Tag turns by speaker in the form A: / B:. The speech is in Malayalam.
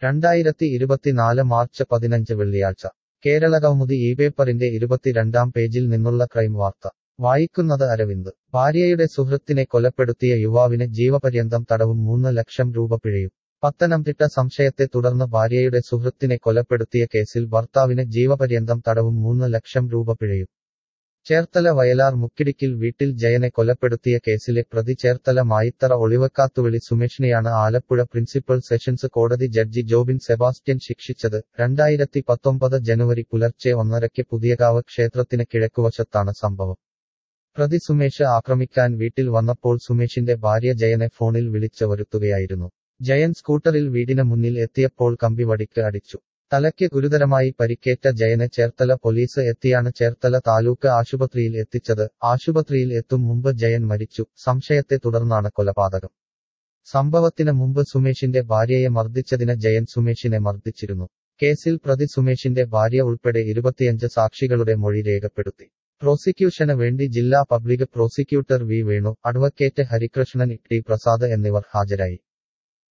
A: രണ്ടായിരത്തി ഇരുപത്തിനാല് മാർച്ച് പതിനഞ്ച് വെള്ളിയാഴ്ച കേരള കൗമുദി ഈ പേപ്പറിന്റെ ഇരുപത്തിരണ്ടാം പേജിൽ നിന്നുള്ള ക്രൈം വാർത്ത വായിക്കുന്നത് അരവിന്ദ് ഭാര്യയുടെ സുഹൃത്തിനെ കൊലപ്പെടുത്തിയ യുവാവിന് ജീവപര്യന്തം തടവും മൂന്ന് ലക്ഷം രൂപ പിഴയും പത്തനംതിട്ട സംശയത്തെ തുടർന്ന് ഭാര്യയുടെ സുഹൃത്തിനെ കൊലപ്പെടുത്തിയ കേസിൽ ഭർത്താവിന് ജീവപര്യന്തം തടവും മൂന്ന് ലക്ഷം രൂപ പിഴയും ചേർത്തല വയലാർ മുക്കിടിക്കിൽ വീട്ടിൽ ജയനെ കൊലപ്പെടുത്തിയ കേസിലെ പ്രതി ചേർത്തല മായിത്തറ ഒളിവക്കാത്തുവിളി സുമേഷിനെയാണ് ആലപ്പുഴ പ്രിൻസിപ്പൽ സെഷൻസ് കോടതി ജഡ്ജി ജോബിൻ സെബാസ്റ്റ്യൻ ശിക്ഷിച്ചത് രണ്ടായിരത്തി പത്തൊമ്പത് ജനുവരി പുലർച്ചെ ഒന്നരയ്ക്ക് പുതിയകാവ് ക്ഷേത്രത്തിന് കിഴക്കുവശത്താണ് സംഭവം പ്രതി സുമേഷ് ആക്രമിക്കാൻ വീട്ടിൽ വന്നപ്പോൾ സുമേഷിന്റെ ഭാര്യ ജയനെ ഫോണിൽ വിളിച്ച് വരുത്തുകയായിരുന്നു ജയൻ സ്കൂട്ടറിൽ വീടിന് മുന്നിൽ എത്തിയപ്പോൾ കമ്പി വടിക്ക് അടിച്ചു തലയ്ക്ക് ഗുരുതരമായി പരിക്കേറ്റ ജയനെ ചേർത്തല പോലീസ് എത്തിയാണ് ചേർത്തല താലൂക്ക് ആശുപത്രിയിൽ എത്തിച്ചത് ആശുപത്രിയിൽ എത്തും മുമ്പ് ജയൻ മരിച്ചു സംശയത്തെ തുടർന്നാണ് കൊലപാതകം സംഭവത്തിന് മുമ്പ് സുമേഷിന്റെ ഭാര്യയെ മർദ്ദിച്ചതിന് ജയൻ സുമേഷിനെ മർദ്ദിച്ചിരുന്നു കേസിൽ പ്രതി സുമേഷിന്റെ ഭാര്യ ഉൾപ്പെടെ ഇരുപത്തിയഞ്ച് സാക്ഷികളുടെ മൊഴി രേഖപ്പെടുത്തി പ്രോസിക്യൂഷന് വേണ്ടി ജില്ലാ public prosecutor V Venu advocate Harikrishnan T Prasad എന്നിവർ ഹാജരായി